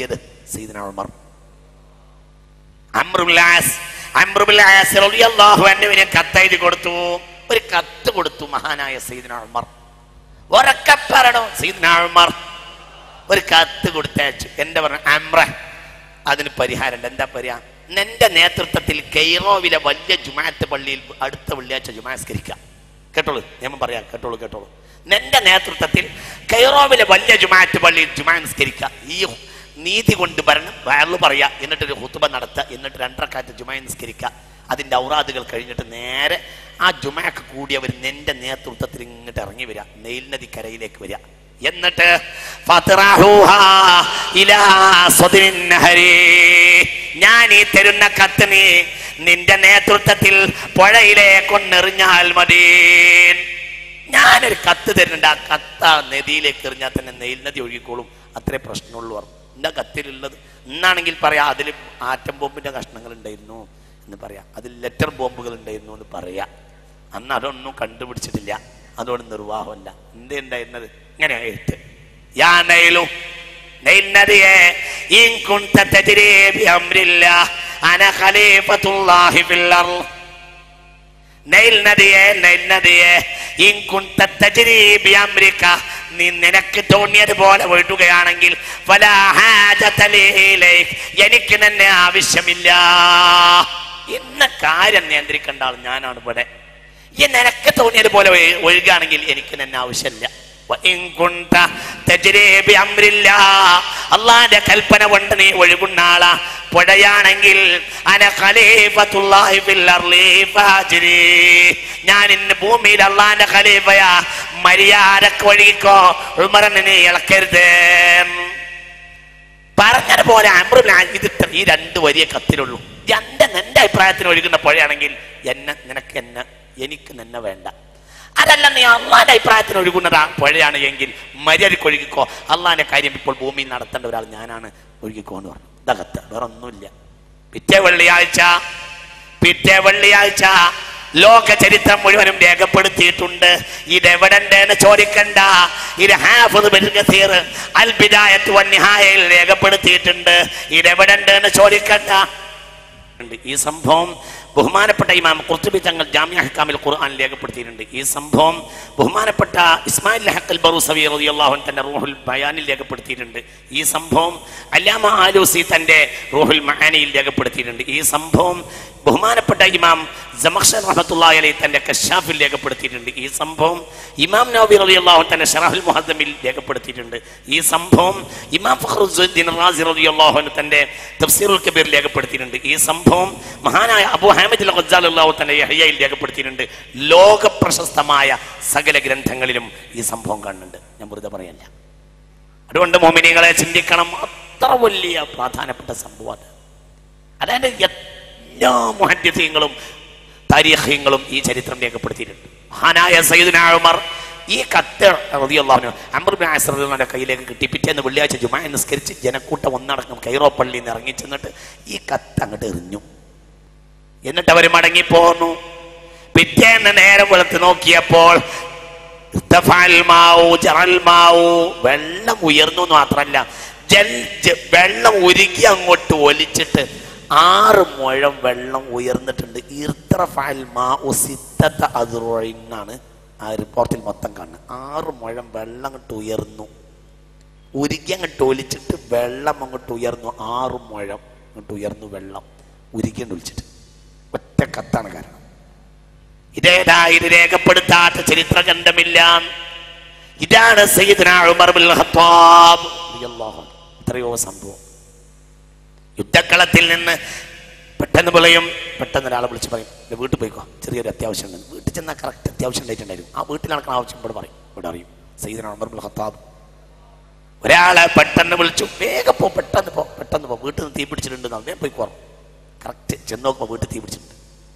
എത്തിയത് സീദന ഉമർ അമ്രുല്ലാസ് അമ്രുല്ലാസ് റളിയല്ലാഹു അൻഹുവിനെ കത്തെഴുതി കൊടുത്തു ഒരു കത്ത് കൊടുത്തു മഹാനായ സീദന ഉമർ ഉറക്കെ പറയണോ സീദന ഉമർ ഒരു കത്ത് കൊടുത്തയച്ചു എന്താ പറഞ്ഞു അമ്ര അതിന് പരിഹാരമുണ്ട് എന്താ പരിഹാരം എന്റെ നേതൃത്വത്തിൽ കെയ്റോവിലെ വലിയ ജുമാഅത്ത് പള്ളിയിൽ അടുത്ത വെള്ളിയാഴ്ച ജുമാസ്കരിക്കാം കേട്ടോളൂ നിയമം പറയാം കേട്ടോളൂ കേട്ടോളൂ എന്റെ നേതൃത്വത്തിൽ കെയ്റോവിലെ വലിയ ജുമാഅത്ത് പള്ളിയിൽ ജുമാ നിസ്കരിക്കുക ഈ നീതി കൊണ്ട് ഭരണം വയറു പറയാ എന്നിട്ടൊരു ഹുത്തുബ നടത്തുക എന്നിട്ട് രണ്ടരക്കാലത്ത് ജുമാ നിസ്കരിക്കുക അതിന്റെ ഔറാദുകൾ കഴിഞ്ഞിട്ട് നേരെ ആ ജുമാക്ക് കൂടിയവർ നിന്റെ നേതൃത്വത്തിൽ ഇങ്ങോട്ട് ഇറങ്ങി വരിക നെയിൽ നദി കരയിലേക്ക് വരിക എന്നിട്ട് ഫത്റഹൂഹാ ഇലാ സ്വദിൻ നഹരി. ഞാൻ ഈ തരുന്ന കത്ത് നീ നിന്റെ നേതൃത്വത്തിൽ പുഴയിലേക്ക് കൊണ്ടെറിഞ്ഞാൽ മതി ഞാനൊരു കത്ത് തരുന്നുണ്ട് ആ കത്ത് ആ നദിയിലേക്ക് എറിഞ്ഞാൽ തന്നെ നെയിൽ നദി ഒഴുകിക്കോളും അത്രേ പ്രശ്നമുള്ളൂ പറഞ്ഞു എന്താ കത്തിലുള്ളത് ഇന്നാണെങ്കിൽ പറയാം അതിൽ ആറ്റം ബോംബിന്റെ കഷ്ണങ്ങൾ ഉണ്ടായിരുന്നു എന്ന് പറയാം അതിൽ ലെറ്റർ ബോംബുകൾ ഉണ്ടായിരുന്നു എന്ന് പറയാം അന്ന് അതൊന്നും കണ്ടുപിടിച്ചിട്ടില്ല അതുകൊണ്ട് നിർവാഹമല്ല എന്തേ ഉണ്ടായിരുന്നത് ഇങ്ങനെ എഴുത്ത് യാ നൈലു നൈൽ നദിയെ ഇൻ കുൻത തജ്രി ബി അംരില്ലാ അന ഖലീഫത്തുല്ലാഹി ഫിൽ അർള് നൈൽ നദിയെ നൈൽ നദിയെ ഇൻ കുൻത തജ്രി ബി അംരിക നീ നിനക്ക് തോന്നിയതുപോലെ ഒഴുകുകയാണെങ്കിൽ ഫലാ ഹാജത ലീ ഇലൈക്. എനിക്ക് നിന്നെ ആവശ്യമില്ല ഇന്ന കാര്യം നിയന്ത്രിക്കേണ്ട ആൾ ഞാനാണ് ഇവിടെ ഈ നിനക്ക് തോന്നിയതുപോലെ ഒഴു- ഒഴുകുകയാണെങ്കിൽ എനിക്ക് നിന്നെ ആവശ്യമില്ല വഇൻ കുൻത തജ്രി ബി അംരില്ലാ. അള്ളാന്റെ കൽപ്പന കൊണ്ട് നീ ഒഴുകുന്ന ആളാ പുഴയാണെങ്കിൽ അന ഖലീഫത്തുല്ലാഹി ഫിൽ അർളി ഫാജിരി. ഞാൻ ഇന്ന് ഭൂമിയിൽ അള്ളാന്റെ ഖലീഫയാ മര്യാദക്ക് ഒഴുകിക്കോ ഉമറിനെ നീ ഇളക്കരുത് പറഞ്ഞതുപോലെ അമ്രുൽ ഇത് ഇത്ര- ഈ രണ്ട് വലിയ കത്തിലുള്ളൂ എന്റെ നിന്റെ അഭിപ്രായത്തിന് ഒഴുകുന്ന പുഴയാണെങ്കിൽ എന്നെ നിനക്ക് എന്നെ എനിക്ക് നിന്നെ വേണ്ട അതല്ല നീ അള്ളാന്റെ അഭിപ്രായത്തിന് ഒഴുകുന്നതാ പുഴയാണ് എങ്കിൽ മര്യാദക്ക് ഒഴുകിക്കോ അള്ളാന്റെ കാര്യം ഇപ്പോൾ ഭൂമിയിൽ നടത്തേണ്ട ഒരാൾ ഞാനാണ് ഒഴുകിക്കോ എന്ന് പറഞ്ഞു ഇതകത്ത് വേറെ ഒന്നുമില്ല പിറ്റേ വെള്ളിയാഴ്ച പിറ്റേ വെള്ളിയാഴ്ച ലോക ചരിത്രം മുഴുവനും രേഖപ്പെടുത്തിയിട്ടുണ്ട് ഇതെവിടെന്ന് ചോദിക്കണ്ട ഇത് ഹാഫിദ് ബിൻ കസീർ അൽ ബിദായത്ത് വൻ നിഹായയിൽ രേഖപ്പെടുത്തിയിട്ടുണ്ട് ഇതെവിടെന്ന് ചോദിക്കണ്ട ഉണ്ട്. ഈ സംഭവം ബഹുമാനപ്പെട്ട ഇമാം കുർത്തുബി തങ്ങൾ ജാമ്യ ഹക്കാമിൽ ഖുർആൻ രേഖപ്പെടുത്തിയിട്ടുണ്ട് ഈ സംഭവം ബഹുമാനപ്പെട്ട ഇസ്മായിൽ ഹക്കൽ ബറൂസവി റളിയല്ലാഹു അൻഹു തന്റെ റൂഹുൽ ബയാനിൽ രേഖപ്പെടുത്തിയിട്ടുണ്ട് ഈ സംഭവം അല്ലാമ ആലൂസി തന്റെ റൂഹുൽ മഹാനിയിൽ രേഖപ്പെടുത്തിയിട്ടുണ്ട് ഈ സംഭവം ബഹുമാനപ്പെട്ട ഇമാം ജമഖ്ഷൻ റഹ്മത്തുള്ളാഹി അലൈഹി തന്റെ കശാഫിൽ രേഖപ്പെടുത്തിയിട്ടുണ്ട് ഈ സംഭവം ഇമാം നബി റളിയല്ലാഹു തന്റെ ഷറഹുൽ മുഹദ്ദമിൽ രേഖപ്പെടുത്തിയിട്ടുണ്ട് ഈ സംഭവം ഇമാം ഫഖറുദ്ദീൻ റാസി റളിയല്ലാഹു അൻഹു തന്റെ തഫ്സീറുൽ കബീർ രേഖപ്പെടുത്തിയിട്ടുണ്ട് ഈ സംഭവം മഹാനായ അബൂ ഹാമിദ് അൽ ഖസ്സാൽ അള്ളാഹു തന്റെ യഹ്യയിൽ രേഖപ്പെടുത്തിയിട്ടുണ്ട് ലോക പ്രശസ്തമായ സകല ഗ്രന്ഥങ്ങളിലും ഈ സംഭവം കാണുന്നുണ്ട് ഞാൻ വെറുതെ പറയല്ല അതുകൊണ്ട് മോമിനികളെ ചിന്തിക്കണം അത്ര വലിയ പ്രാധാനപ്പെട്ട സംഭവമാണ് അതായത് എല്ലാ മുഹദ്യങ്ങളും താരീഖ്യങ്ങളും ഈ ചരിത്രം രേഖപ്പെടുത്തിയിട്ടുണ്ട് മഹാനായ സയ്യിദ്ന ഉമർ ഈ കത്ത് റളിയല്ലാഹു അമർ ബിൻ ആസ് റളിയല്ലാഹുവിന്റെ കയ്യിലേക്ക് കിട്ടി പിറ്റേന്ന് വെള്ളിയാഴ്ച ജുമാ നിസ്കരിച്ച് ജനക്കൂട്ടം ഒന്നടക്കം കൈറോ പള്ളിയിൽ നിന്ന് ഇറങ്ങി ചെന്നിട്ട് ഈ കത്ത് അങ്ങോട്ട് എറിഞ്ഞു എന്നിട്ട് അവർ മടങ്ങിപ്പോന്നു പിറ്റേന്ന് നേരം വെളുത്ത് നോക്കിയപ്പോൾ ഇർത്തഫഅൽ മാഉ, ജറൽ മാഉ. വെള്ളം ഉയർന്നു എന്ന് മാത്രല്ല ജൽ ജ- വെള്ളം ഉരുകി അങ്ങോട്ട് ഒലിച്ചിട്ട് ആറ് മുഴം വെള്ളം ഉയർന്നിട്ടുണ്ട് ഇർത്തഫഅൽ മാഉ സിത്തത അദ്റുഇൻ എന്നാണ് ആ റിപ്പോർട്ടിൽ മൊത്തം കാണുന്നത് ആറ് മുഴം വെള്ളം അങ്ങോട്ട് ഉയർന്നു ഉരുകി അങ്ങോട്ട് ഒലിച്ചിട്ട് വെള്ളം അങ്ങോട്ട് ഉയർന്നു ആറ് മുഴം അങ്ങോട്ട് ഉയർന്നു വെള്ളം ഉരുകി ഒലിച്ചിട്ട് ഒറ്റ കത്താണ് കാരണം ഇതേതാ ഇത് രേഖപ്പെടുത്താത്ത ചരിത്ര ഗ്രന്ഥമില്ല ഇതാണ് സയ്യിദ്ന ഉമർ ബിൻ ഖത്താബ് റളിയല്ലാഹു അൻഹു. എത്രയോ സംഭവം യുദ്ധക്കളത്തിൽ നിന്ന് പെട്ടെന്ന് വിളയും പെട്ടെന്ന് ഒരാളെ വിളിച്ച് പറയും "ദേ വീട്ടിൽ പോയിക്കോ ചെറിയൊരു അത്യാവശ്യം ഉണ്ട് വീട്ടിൽ ചെന്നാൽ കറക്റ്റ് അത്യാവശ്യം ഉണ്ടായിട്ടുണ്ടായിരുന്നു ആ വീട്ടിൽ നടക്കുന്ന ആവശ്യം ഇവിടെ പറയും ഇവിടെ അറിയും സയ്യിദ്ന ഉമർ ബിൻ ഖത്താബ് ഒരാളെ പെട്ടെന്ന് വിളിച്ചു വേഗം പോ പെട്ടെന്ന് പോ പെട്ടെന്ന് പോ വീട്ടിൽ നിന്ന് തീ പിടിച്ചിട്ടുണ്ട് വേഗം പോയി കുറം കറക്റ്റ് ചെന്ന് നോക്കുമ്പോൾ വീട്ടിൽ തീ പിടിച്ചിട്ടുണ്ട്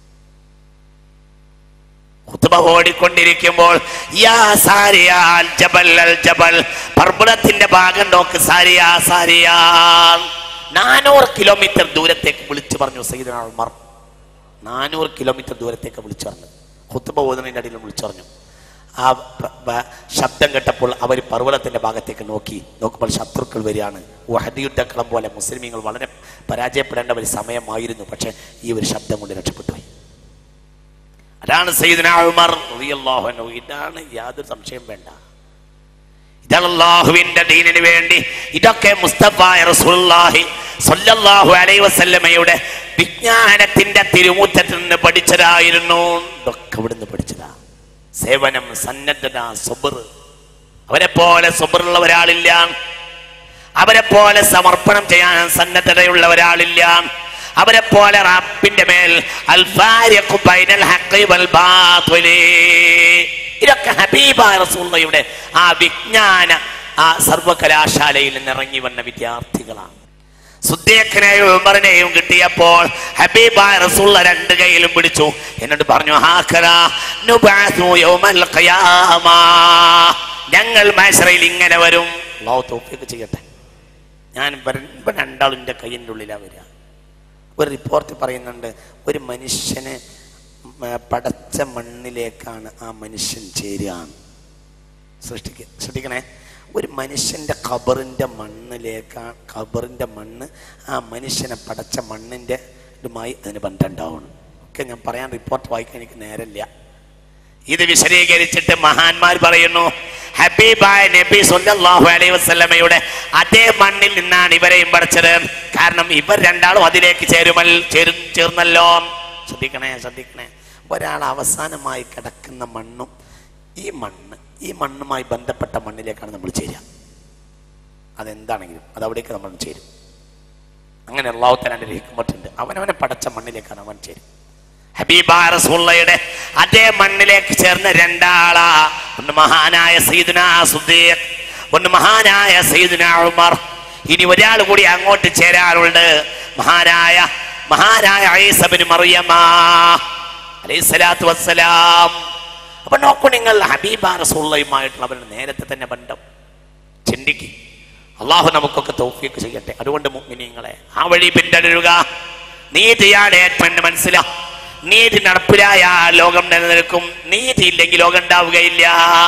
ഖുത്ബ ഓടിക്കൊണ്ടിരിക്കുമ്പോൾ യാ സാരിയ അൽ ജബൽ അൽ ജബൽ പർവ്വതത്തിന്റെ ഭാഗം നോക്ക് സാരിയ സാരിയ നാനൂറ് കിലോമീറ്റർ ദൂരത്തേക്ക് വിളിച്ചു പറഞ്ഞു സയ്യിദന ഉമർ നാനൂറ് കിലോമീറ്റർ ദൂരത്തേക്ക് വിളിച്ചു പറഞ്ഞു ഖുത്ബ ഓതുന്നതിന്റെ അടിയിൽ വിളിച്ചു പറഞ്ഞു ആ പ- പ- ശബ്ദം കേട്ടപ്പോൾ അവർ പർവ്വതത്തിന്റെ ഭാഗത്തേക്ക് നോക്കി നോക്കുമ്പോൾ ശത്രുക്കൾ വരികയാണ് വഹദിയുദ്ധക്കളം പോലെ മുസ്ലിമീങ്ങൾ വളരെ പരാജയപ്പെടേണ്ട ഒരു സമയമായിരുന്നു പക്ഷെ ഈ ഒരു ശബ്ദം കൊണ്ട് രക്ഷപ്പെട്ടുപോയി അതാണ് സയ്യിദ്ന ഉമർ റളിയല്ലാഹു അൻഹു ഇതാണ് യാതൊരു സംശയം വേണ്ട ഇതാണ് അള്ളാഹുവിന്റെ ദീനിന് വേണ്ടി ഇതൊക്കെ മുസ്തഫ റസൂലുള്ളാഹി സ്വല്ലല്ലാഹു അലൈഹി വസല്ലമയുടെ വിജ്ഞാനത്തിന്റെ തിരുമുറ്റത്തിൽ നിന്ന് പഠിച്ചതായിരുന്നു ഇതൊക്കെ ഇവിടുന്ന് പഠിച്ചതാ സേവനം സന്നദ്ധത സുബർ അവരെ പോലെ സുബറുള്ള ഒരാളില്ല അവരെ പോലെ സമർപ്പണം ചെയ്യാൻ സന്നദ്ധതയുള്ള ഒരാളില്ല അവരെ പോലെ റബ്ബിന്റെ മേൽ അൽ ഫാരിഖു ബൈനൽ ഹഖി വൽ ബാത്തിലി ഇതൊക്കെ ഹബീബായ റസൂലുള്ളാഹിയുടെ ആ വിജ്ഞാന ആ സർവകലാശാലയിൽ നിന്ന് ഇറങ്ങി വന്ന വിദ്യാർത്ഥികളാണ് സുദ്ദീഖിനെയും ഉമറിനെയും കിട്ടിയപ്പോൾ ഹബീബായ റസൂള്ള രണ്ട് കൈയിലും പിടിച്ചു എന്നോട് പറഞ്ഞു ഹാക്കരാ നുബഅസു യൗമൽ ഖിയാമ ഞങ്ങൾ മാശറയിൽ ഇങ്ങനെ വരും അല്ലാഹു തൗഫീഖ് ചെയ്യട്ടെ ഞാൻ ഇവർ- ഇവർ രണ്ടാളും എൻ്റെ കയ്യിൻ്റെ ഉള്ളിലാണ് വരിക ഒരു റിപ്പോർട്ട് പറയുന്നുണ്ട് ഒരു മനുഷ്യന് മ, പടച്ച മണ്ണിലേക്കാണ് ആ മനുഷ്യൻ ചേരുകയാണ് സൃഷ്ടിക്ക ശ്രദ്ധിക്കണേ ഒരു മനുഷ്യൻ്റെ ഖബറിൻ്റെ മണ്ണിലേക്കാ ഖബറിൻ്റെ മണ്ണ് ആ മനുഷ്യനെ പടച്ച മണ്ണിൻ്റെ ഇതുമായി അതിന് ബന്ധമുണ്ടാവണം ഒക്കെ ഞാൻ പറയാൻ റിപ്പോർട്ട് വായിക്കാൻ എനിക്ക് നേരമില്ല ഇത് വിശദീകരിച്ചിട്ട് മഹാന്മാർ പറയുന്നു ഹബീബായ നബി സല്ലല്ലാഹു അലൈഹി വസല്ലമയുടെ അതേ മണ്ണിൽ നിന്നാണ് ഇവരെയും പഠിച്ചത് കാരണം ഇവർ രണ്ടാളും അതിലേക്ക് ചേരുമൽ ചേരു ചേർന്നല്ലോ ശ്രദ്ധിക്കണേ ശ്രദ്ധിക്കണേ ഒരാൾ അവസാനമായി കിടക്കുന്ന മണ്ണും ഈ മണ്ണ് ഈ മണ്ണുമായി ബന്ധപ്പെട്ട മണ്ണിലേക്കാണ് നമ്മൾ ചേരുക അതെന്താണെങ്കിലും അത് അവിടേക്ക് നമ്മൾ ചേരും അങ്ങനെ അള്ളാഹു തലാൻ്റെ ഒരു ഹിക്മത്തുണ്ട് അവനവനെ പടച്ച മണ്ണിലേക്കാണ് അവൻ ചേരും ഹബീബ റസൂള്ളയുടെ അതേ മണ്ണിലേക്ക് ചേർന്ന രണ്ടാളാ ഒന്ന് മഹാനായ സീദുന സുദ്ദീഖ് ഒന്ന് മഹാനായ സീദുന ഉമർ ഇനി ഒരാൾ കൂടി അങ്ങോട്ട് ചേരാനുണ്ട് മഹാനായ മഹാനായ ഐസബിന് മറിയമ്മ അലൈഹിസ്സലാത്തു വസ്സലാം അപ്പൊ നോക്കൂ നിങ്ങൾ ഹബീബ റസൂള്ളയുമായിട്ടുള്ള അവരുടെ നേരത്തെ തന്നെ ബന്ധം ചിന്തിക്കും അള്ളാഹു നമുക്കൊക്കെ തൗഫീക്ക് ചെയ്യട്ടെ അതുകൊണ്ട് മുഅ്മിനീങ്ങളെ ആ വഴി പിന്തുടരുക നീതിയാണ് ഏറ്റവും മനസ്സിലാ നീതി നടപ്പിലായ ലോകം നിലനിൽക്കും നീതി ഇല്ലെങ്കിൽ ലോകം ഉണ്ടാവുകയില്ല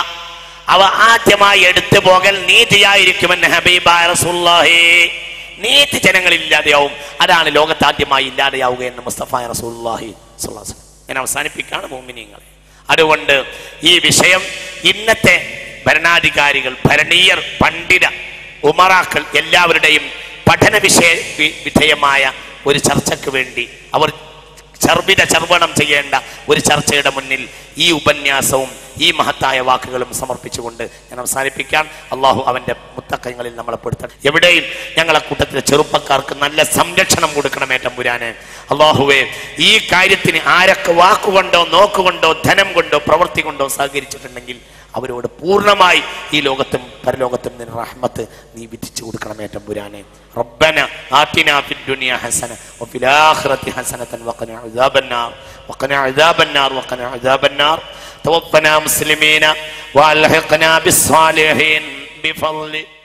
അവ ആദ്യമായി എടുത്തു പോകൽ നീതിയായിരിക്കുമെന്ന് ഹബീബായ റസൂലുള്ളാഹി നീതി ജനങ്ങളില്ലാതെയാവും അതാണ് ലോകത്ത് ആദ്യമായി ഇല്ലാതെയാവുക എന്ന് മുസ്തഫ റസൂലുള്ളാഹി സ്വല്ലല്ലാഹു അലൈഹി വസല്ലം. ഞാൻ അവസാനിപ്പിക്കാണ് മോമിനിയങ്ങളെ അതുകൊണ്ട് ഈ വിഷയം ഇന്നത്തെ ഭരണാധികാരികൾ ഭരണീയർ പണ്ഡിത ഉമറാക്കൾ എല്ലാവരുടെയും പഠന വിഷയ വി- വിധേയമായ ഒരു ചർച്ചയ്ക്ക് വേണ്ടി അവർ ചർവിത ചർവണം ചെയ്യേണ്ട ഒരു ചർച്ചയുടെ മുന്നിൽ ഈ ഉപന്യാസവും ഈ മഹത്തായ വാക്കുകളും സമർപ്പിച്ചുകൊണ്ട് ഞാൻ അവസാനിപ്പിക്കാൻ അള്ളാഹു അവന്റെ മുത്തക്കങ്ങളിൽ നമ്മളെ പെടുത്തണം എവിടെയും ഞങ്ങളെ കൂട്ടത്തിലെ ചെറുപ്പക്കാർക്ക് നല്ല സംരക്ഷണം കൊടുക്കണം ഏറ്റമ്പുരാന് അള്ളാഹുവെ ഈ കാര്യത്തിന് ആരൊക്കെ വാക്കുകൊണ്ടോ നോക്കുകൊണ്ടോ ധനം കൊണ്ടോ പ്രവൃത്തി കൊണ്ടോ സഹകരിച്ചിട്ടുണ്ടെങ്കിൽ അവരോട് പൂർണ്ണമായി ഈ ലോകത്തും പരലോകത്തും നിന്റെ റഹ്മത്ത് നീ വിധിച്ചു കൊടുക്കണം ഏറ്റമ്പുരാനെ ربنا آتنا في الدنيا حسنة وفي الآخرة حسنة وقنا عذاب النار وقنا عذاب النار وقنا عذاب النار توفنا مسلمين وألحقنا بالصالحين بفضل